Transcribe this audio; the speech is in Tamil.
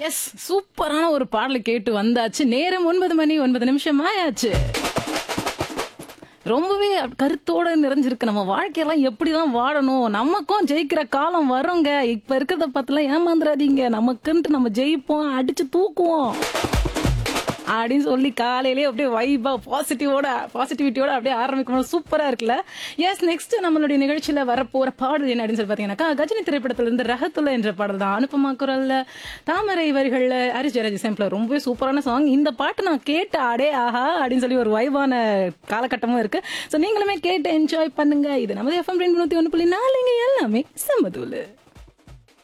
எஸ் சூப்பரான ஒரு பாடலை கேட்டு வந்தாச்சு நேரம் ஒன்பது மணி ஒன்பது நிமிஷம் ஆயாச்சு ரொம்பவே கருத்தோட நிறைஞ்சிருக்கு நம்ம வாழ்க்கையெல்லாம் எப்படிதான் வாழணும் நமக்கும் ஜெயிக்கிற காலம் வருங்க இப்ப இருக்கிறத பத்திலாம் ஏமாந்துடாதீங்க நமக்குன்ட்டு நம்ம ஜெயிப்போம் அடிச்சு தூக்குவோம் அப்படின்னு சொல்லி காலையிலேயே அப்படியே வைபா பாசிட்டிவோட பாசிட்டிவிட்டியோட அப்படியே ஆரம்பிக்கணும் சூப்பரா இருக்குல்ல எஸ் நெக்ஸ்ட் நம்மளுடைய நிகழ்ச்சியில வரப்போற பாடல் என்ன அப்படின்னு சொல்லி பாத்தீங்கன்னாக்கா கஜினி திரைப்படத்துல இருந்து ரகத்துல என்ற பாடல் தான் அனுப்பமா குரல்ல தாமரை வரிகள்ல ஹரிஸ் ஜெயராஜ் சாம்பிள் ரொம்பவே சூப்பரான சாங் இந்த பாட்டு நான் கேட்ட அடே ஆஹா அப்படின்னு சொல்லி ஒரு வைவான காலகட்டமும் இருக்கு ஸோ நீங்களுமே கேட்டு என்ஜாய் பண்ணுங்க இது நமது எஃப்எம் ரெண்டு நூத்தி ஒன்று புள்ளி நாலுங்க எல்லாமே சம்மதூலு